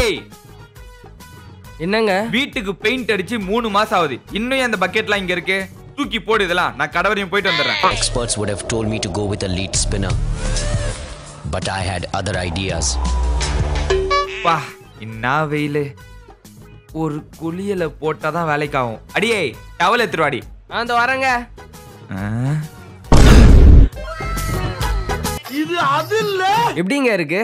அடியே என்னங்க வீட்டுக்கு பெயிண்ட் அடிச்சு மூணு மாசம் ஆகுது இன்னும் ஏன் அந்த பக்கெட்லாம் இங்க இருக்கு தூக்கி போடு இதெல்லாம் நான் கடவரையும் போயிட்டு வந்துடுறேன் Experts would have told me to go with a lead spinner. But I had other ideas. பா என்ன வெயிலு ஒரு குளியல போட்டாதான் வேலைக்கு ஆகும் அடியே டவல் எடுத்துருவாடி ஆ இந்த வரேங்க எப்படிங்க இருக்கு